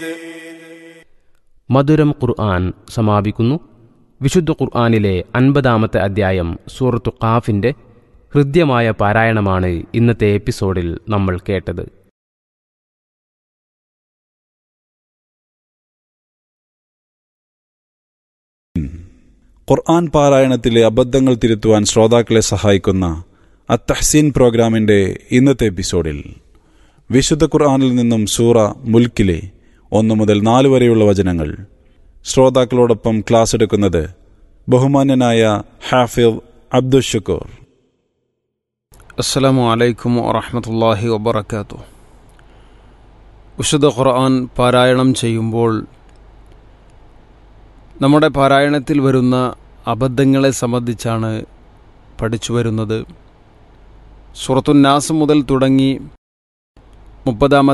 മധുരം ഖുർആൻ സമാപിക്കുന്നു വിശുദ്ധ ഖുർആനിലെ അൻപതാമത്തെ അധ്യായം സൂറത്തു ഖാഫിന്റെ ഹൃദ്യമായ പാരായണമാണ് ഇന്നത്തെ എപ്പിസോഡിൽ നമ്മൾ കേട്ടത് ഖുർആൻ പാരായണത്തിലെ അബദ്ധങ്ങൾ തിരുത്തുവാൻ ശ്രോതാക്കളെ സഹായിക്കുന്ന അത്തഹ്സീൻ പ്രോഗ്രാമിന്റെ ഇന്നത്തെ എപ്പിസോഡിൽ വിശുദ്ധ ഖുർആനിൽ നിന്നും സൂറ മുൽക്കിലെ ഒന്നു മുതൽ നാല് വരെയുള്ള വചനങ്ങൾ ശ്രോതാക്കളോടൊപ്പം ക്ലാസ് എടുക്കുന്നത് ബഹുമാന്യനായ ഹാഫിദ് അബ്ദുൽ ഷുക്കൂർ അസ്സലാമു അലൈക്കും വറഹമത്തല്ലാഹി വബർക്കാത്തു വിശുദ്ധ ഖുർആൻ പാരായണം ചെയ്യുമ്പോൾ നമ്മുടെ പാരായണത്തിൽ വരുന്ന അബദ്ധങ്ങളെ സംബന്ധിച്ചാണ് പഠിച്ചു വരുന്നത് സുറത്തുന്നാസ് മുതൽ തുടങ്ങി മുപ്പതാമത്തെ